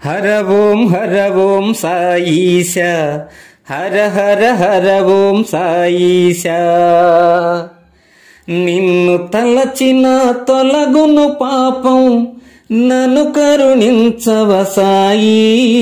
హర ఓం హర ఓం సాయిష హర హర హర ఓం సాయిష నిన్ను తలచిన తొలగును పాపం నన్ను కరుణించవ సాయి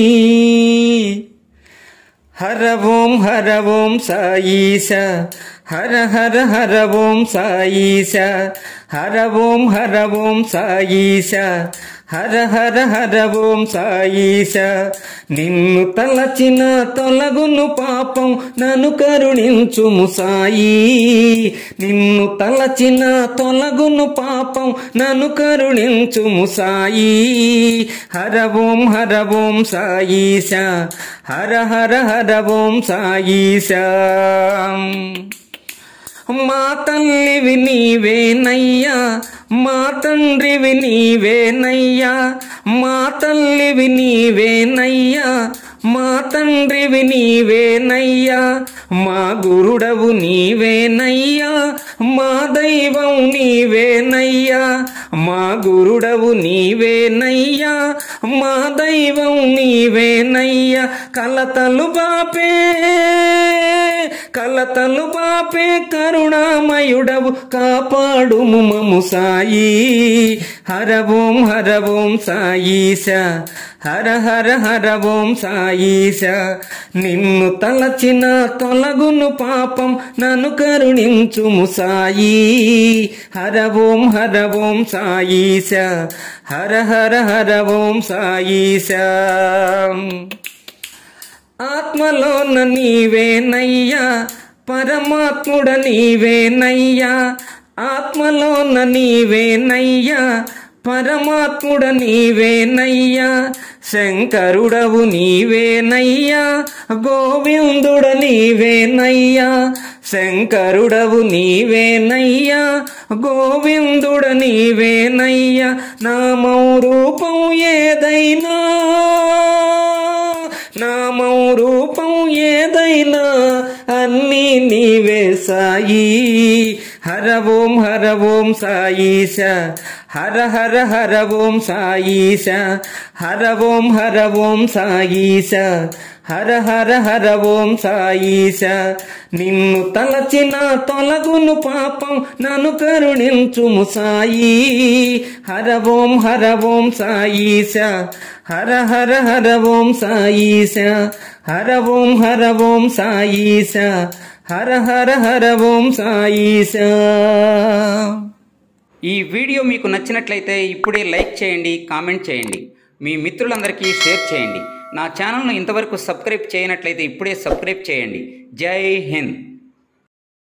హర ఓం హర ఓం సాయిష హర హర హర ఓం సాయిష హర ఓం హర ఓం సాయిష హర హర హర ఓం సాయిష నిన్ను తలచిన తొలగును పాపం నన్ను కరుణించుము సాయి నిన్ను తలచిన తొలగును పాపం నన్ను కరుణించుము సాయి హర ఓం హర ఓం సాయిష హర హర హర ఓం సాయిష మా తల్లివి నీవేనయ్యా మా తండ్రివి నీవేనయ్యా మా తల్లివి నీవేనయ్యా మా తండ్రివి నీవేనయ్యా మా గురుడవు నీవేనయ్యా మా దైవం నీవేనయ్యా మా గురుడవు నీవేనయ్యా మా దైవం నీవేనయ్యా కలతలు బాపే కలతలు బాపే కరుణామయుడవు కాపాడుము మము సాయి హర ఓం హర ఓం సాయిష హర హర హర ఓం సాయిష నిన్ను తలచిన తొలగును పాపం నన్ను కరుణించుము సాయి హర ఓం హర ఓం సాయిష హర హర హర ఓం సాయిష ఆత్మలోన నీవేనయ్యా పరమాత్ముడ నీవేనయ్యా ఆత్మలోన నీవేనయ్యా పరమాత్ముడ నీవేనయ్యా శంకరుడవు నీవేనయ్యా గోవిందుడ నీవేనయ్యా శంకరుడవు నీవేనయ్యా గోవిందుడ నీవేనయ్యా నామౌ రూపం ఏదైనా నామం రూపం ఏదైనా అన్నీ నీవే సాయి హర ఓం హర ఓం సాయిష హర హర హర ఓం సాయిష హర ఓం హర ఓం సాయిష హర హర హర ఓం సాయిష నిన్ను తలచిన తొలగును పాపం నన్ను కరుణించుము సాయి హర ఓం హర ఓం సాయిష హర హర హర ఓం సాయిష హర ఓం హర ఓం సాయిష హర హర హర ఓం సాయిష ఈ వీడియో మీకు నచ్చినట్లయితే ఇప్పుడే లైక్ చేయండి కామెంట్ చేయండి మీ మిత్రులందరికీ షేర్ చేయండి నా ఛానల్ను ఇంతవరకు సబ్స్క్రైబ్ చేయనట్లయితే ఇప్పుడే సబ్స్క్రైబ్ చేయండి జై హింద్